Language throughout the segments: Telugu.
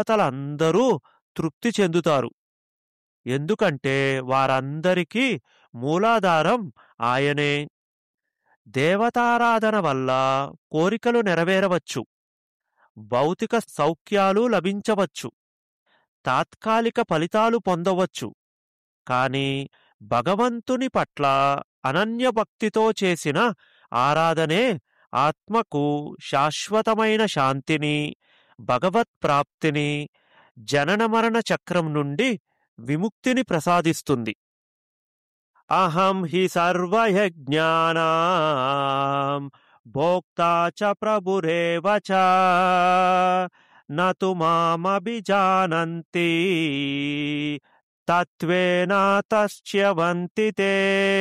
దేవతలందరూ తృప్తి చెందుతారు ఎందుకంటే వారందరికీ మూలాధారం ఆయనే దేవతారాధన వల్ల కోరికలు నెరవేరవచ్చు భౌతిక సౌఖ్యాలు లభించవచ్చు తాత్కాలిక ఫలితాలు పొందవచ్చు కాని భగవంతుని పట్ల అనన్య భక్తితో చేసిన ఆరాధనే ఆత్మకు శాశ్వతమైన శాంతిని భగవత్ ప్రాప్తిని జనన మరణ చక్రం నుండి విముక్తిని ప్రసాదిస్తుంది అహం హి సర్వయజ్ఞానాం భోక్తా చ ప్రభురేవ చ నతు మామభిజానంతి తత్వేన తస్యవంతి తే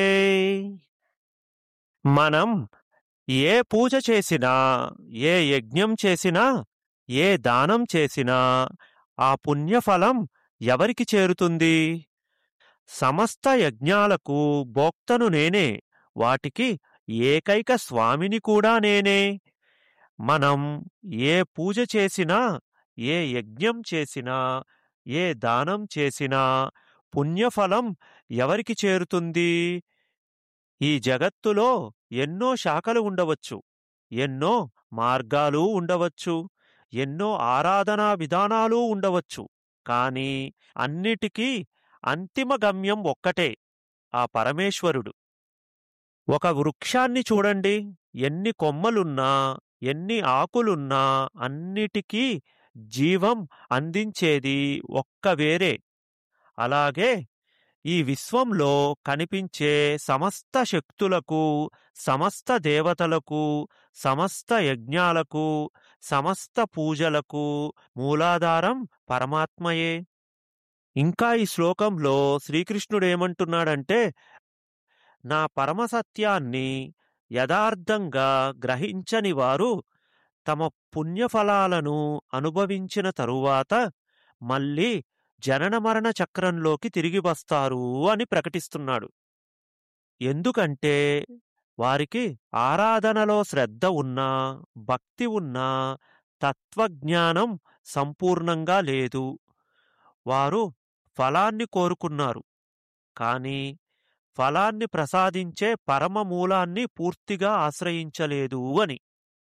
మనం ఏ పూజ చేసినా ఏ యజ్ఞం చేసినా ఏ దానం చేసినా ఆ పుణ్యఫలం ఎవరికి చేరుతుంది సమస్త యజ్ఞాలకు భోక్తను నేనే వాటికి ఏకైక స్వామిని కూడా నేనే మనం ఏ పూజ చేసినా ఏ యజ్ఞం చేసినా ఏ దానం చేసినా పుణ్యఫలం ఎవరికి చేరుతుంది ఈ జగత్తులో ఎన్నో శాఖలు ఉండవచ్చు ఎన్నో మార్గాలు ఉండవచ్చు ఎన్నో ఆరాధనా విధానాలు ఉండవచ్చు కాని అన్నిటికీ అంతిమ గమ్యం ఒక్కటే ఆ పరమేశ్వరుడు ఒక వృక్షాన్ని చూడండి ఎన్ని కొమ్మలున్నా ఎన్ని ఆకులున్నా అన్నిటికీ జీవం అందించేది ఒక్క వేరే అలాగే ఈ విశ్వంలో కనిపించే సమస్త శక్తులకు సమస్త దేవతలకు సమస్త యజ్ఞాలకు సమస్త పూజలకు మూలాధారం పరమాత్మయే ఇంకా ఈ శ్లోకంలో శ్రీకృష్ణుడేమంటున్నాడంటే నా పరమసత్యాన్ని యథార్థంగా గ్రహించని వారు తమ పుణ్యఫలాలను అనుభవించిన తరువాత మళ్ళీ జనన మరణ చక్రంలోకి తిరిగి వస్తారు అని ప్రకటిస్తున్నాడు ఎందుకంటే వారికి ఆరాధనలో శ్రద్ధ ఉన్నా భక్తి ఉన్నా తత్వజ్ఞానం సంపూర్ణంగా లేదు వారు ఫలాన్ని కోరుకున్నారు కాని ఫలాన్ని ప్రసాదించే పరమ మూలాన్ని పూర్తిగా ఆశ్రయించలేదు అని